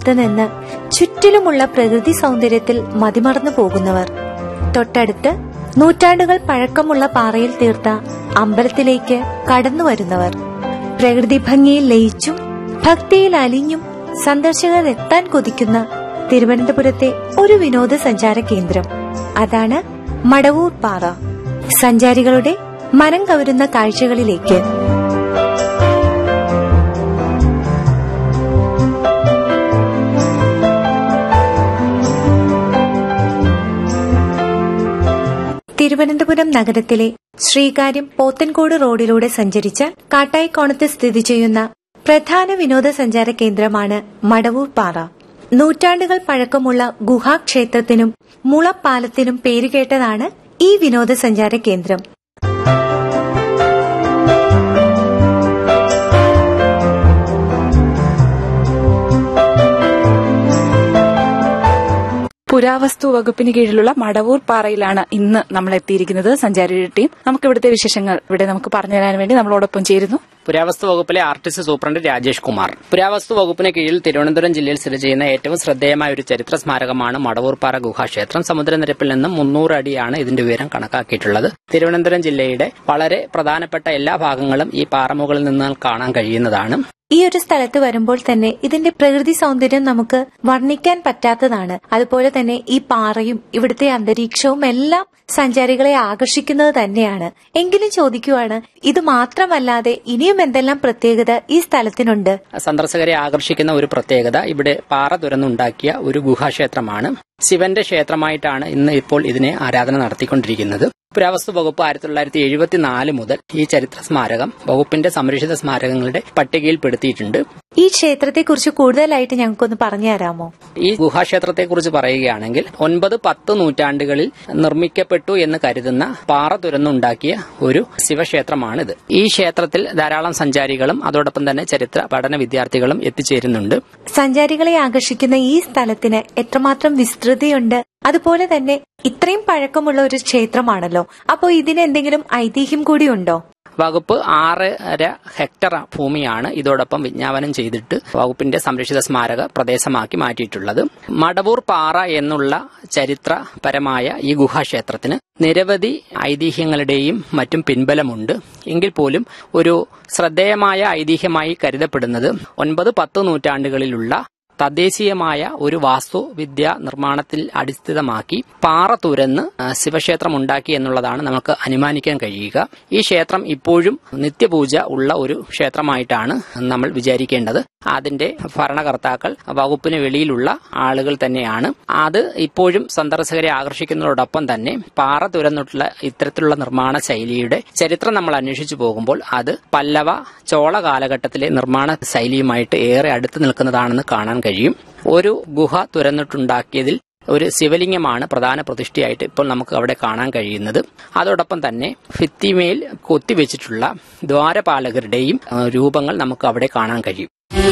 സ്ഥലത്ത് നിന്ന് ചുറ്റിലുമുള്ള പ്രകൃതി സൗന്ദര്യത്തിൽ മതിമറന്നു പോകുന്നവർ തൊട്ടടുത്ത് നൂറ്റാണ്ടുകൾ പഴക്കമുള്ള പാറയിൽ തീർത്ത അമ്പലത്തിലേക്ക് കടന്നു വരുന്നവർ പ്രകൃതി ഭംഗിയിൽ ലയിച്ചും ഭക്തിയിൽ അലിഞ്ഞും സന്ദർശകർ എത്താൻ കൊതിക്കുന്ന തിരുവനന്തപുരത്തെ ഒരു വിനോദസഞ്ചാര കേന്ദ്രം അതാണ് മടവൂർ പാറ സഞ്ചാരികളുടെ മനം കവരുന്ന കാഴ്ചകളിലേക്ക് തിരുവനന്തപുരം നഗരത്തിലെ ശ്രീകാര്യം പോത്തൻകോട് റോഡിലൂടെ സഞ്ചരിച്ച് കാട്ടായിക്കോണത്ത് സ്ഥിതി ചെയ്യുന്ന പ്രധാന വിനോദസഞ്ചാര കേന്ദ്രമാണ് മടവൂർ പാറ നൂറ്റാണ്ടുകൾ പഴക്കമുള്ള ഗുഹാക്ഷേത്രത്തിനും മുളപ്പാലത്തിനും പേരുകേട്ടതാണ് ഈ വിനോദസഞ്ചാര കേന്ദ്രം പുരാവസ്തു വകുപ്പിന് കീഴിലുള്ള മടവൂർ പാറയിലാണ് ഇന്ന് നമ്മൾ എത്തിയിരിക്കുന്നത് സഞ്ചാരിയുടെ ടീം നമുക്ക് ഇവിടുത്തെ വിശേഷങ്ങൾ ഇവിടെ നമുക്ക് പറഞ്ഞു തരാൻ വേണ്ടി നമ്മളോടൊപ്പം ചേരുന്നു പുരാവസ്തു വകുപ്പിലെ ആർട്ടിസ്റ്റ് സൂപ്രണ്ട് രാജേഷ് കുമാർ പുരാവസ്തു വകുപ്പിന് കീഴിൽ തിരുവനന്തപുരം ജില്ലയിൽ സ്ഥിതി ചെയ്യുന്ന ഏറ്റവും ശ്രദ്ധേയമായ ഒരു ചരിത്ര സ്മാരകമാണ് മടവൂർപ്പാറ ഗുഹാക്ഷേത്രം സമുദ്രനിരപ്പിൽ നിന്നും മുന്നൂറ് അടിയാണ് ഇതിന്റെ ഉയരം കണക്കാക്കിയിട്ടുള്ളത് തിരുവനന്തപുരം ജില്ലയുടെ വളരെ പ്രധാനപ്പെട്ട എല്ലാ ഭാഗങ്ങളും ഈ പാറമുകളിൽ നിന്ന് കാണാൻ കഴിയുന്നതാണ് ഈ ഒരു സ്ഥലത്ത് വരുമ്പോൾ തന്നെ ഇതിന്റെ പ്രകൃതി സൗന്ദര്യം നമുക്ക് വർണ്ണിക്കാൻ പറ്റാത്തതാണ് അതുപോലെ തന്നെ ഈ പാറയും ഇവിടുത്തെ അന്തരീക്ഷവും എല്ലാം സഞ്ചാരികളെ ആകർഷിക്കുന്നത് തന്നെയാണ് എങ്കിലും ചോദിക്കുവാണ് ഇത് മാത്രമല്ലാതെ ഇനിയും എന്തെല്ലാം പ്രത്യേകത ഈ സ്ഥലത്തിനുണ്ട് സന്ദർശകരെ ആകർഷിക്കുന്ന ഒരു പ്രത്യേകത ഇവിടെ പാറ തുറന്നുണ്ടാക്കിയ ഒരു ഗുഹാക്ഷേത്രമാണ് ശിവന്റെ ക്ഷേത്രമായിട്ടാണ് ഇന്ന് ഇപ്പോൾ ഇതിനെ ആരാധന നടത്തിക്കൊണ്ടിരിക്കുന്നത് പുരാവസ്തു വകുപ്പ് ആയിരത്തി തൊള്ളായിരത്തി എഴുപത്തിനാല് മുതൽ ഈ ചരിത്ര സ്മാരകം വകുപ്പിന്റെ സംരക്ഷിത സ്മാരകങ്ങളുടെ പട്ടികയിൽപ്പെടുത്തിയിട്ടുണ്ട് ഈ ക്ഷേത്രത്തെക്കുറിച്ച് കൂടുതലായിട്ട് ഞങ്ങൾക്കൊന്ന് പറഞ്ഞു തരാമോ ഈ ഗുഹാക്ഷേത്രത്തെക്കുറിച്ച് പറയുകയാണെങ്കിൽ ഒൻപത് പത്ത് നൂറ്റാണ്ടുകളിൽ നിർമ്മിക്കപ്പെട്ടു എന്ന് കരുതുന്ന പാറ തുരന്നുണ്ടാക്കിയ ഒരു ശിവക്ഷേത്രമാണിത് ഈ ക്ഷേത്രത്തിൽ ധാരാളം സഞ്ചാരികളും അതോടൊപ്പം തന്നെ ചരിത്ര പഠന വിദ്യാർത്ഥികളും എത്തിച്ചേരുന്നുണ്ട് സഞ്ചാരികളെ ആകർഷിക്കുന്ന ഈ സ്ഥലത്തിന് എത്രമാത്രം വിസ്തൃതിയുണ്ട് അതുപോലെ തന്നെ ഇത്രയും പഴക്കമുള്ള ഒരു ക്ഷേത്രമാണല്ലോ അപ്പോൾ ഇതിന് എന്തെങ്കിലും ഐതിഹ്യം കൂടിയുണ്ടോ വകുപ്പ് ആറര ഹെക്ടർ ഭൂമിയാണ് ഇതോടൊപ്പം വിജ്ഞാപനം ചെയ്തിട്ട് വകുപ്പിന്റെ സംരക്ഷിത സ്മാരക പ്രദേശമാക്കി മാറ്റിയിട്ടുള്ളത് മടവൂർ പാറ എന്നുള്ള ചരിത്രപരമായ ഈ ഗുഹാക്ഷേത്രത്തിന് നിരവധി ഐതിഹ്യങ്ങളുടെയും മറ്റും പിൻബലമുണ്ട് എങ്കിൽ പോലും ഒരു ശ്രദ്ധേയമായ ഐതിഹ്യമായി കരുതപ്പെടുന്നത് ഒൻപത് പത്ത് നൂറ്റാണ്ടുകളിലുള്ള തദ്ദേശീയമായ ഒരു വാസ്തുവിദ്യ നിർമ്മാണത്തിൽ അടിസ്ഥിതമാക്കി പാറ തുരന്ന് ശിവക്ഷേത്രം ഉണ്ടാക്കി എന്നുള്ളതാണ് നമുക്ക് അനുമാനിക്കാൻ കഴിയുക ഈ ക്ഷേത്രം ഇപ്പോഴും നിത്യപൂജ ഉള്ള ഒരു ക്ഷേത്രമായിട്ടാണ് നമ്മൾ വിചാരിക്കേണ്ടത് അതിന്റെ ഭരണകർത്താക്കൾ വകുപ്പിന് വെളിയിലുള്ള ആളുകൾ തന്നെയാണ് അത് ഇപ്പോഴും സന്ദർശകരെ ആകർഷിക്കുന്നതോടൊപ്പം തന്നെ പാറ തുരന്നിട്ടുള്ള ഇത്തരത്തിലുള്ള നിർമ്മാണ ശൈലിയുടെ ചരിത്രം നമ്മൾ അന്വേഷിച്ചു പോകുമ്പോൾ അത് പല്ലവ ചോള കാലഘട്ടത്തിലെ നിർമ്മാണ ശൈലിയുമായിട്ട് ഏറെ അടുത്ത് നിൽക്കുന്നതാണെന്ന് കാണാൻ കഴിയും ഒരു ഗുഹ തുരന്നിട്ടുണ്ടാക്കിയതിൽ ഒരു ശിവലിംഗമാണ് പ്രധാന പ്രതിഷ്ഠയായിട്ട് ഇപ്പോൾ നമുക്ക് അവിടെ കാണാൻ കഴിയുന്നത് അതോടൊപ്പം തന്നെ ഭിത്തിമേൽ കൊത്തിവെച്ചിട്ടുള്ള ദ്വാരപാലകരുടെയും രൂപങ്ങൾ നമുക്ക് അവിടെ കാണാൻ കഴിയും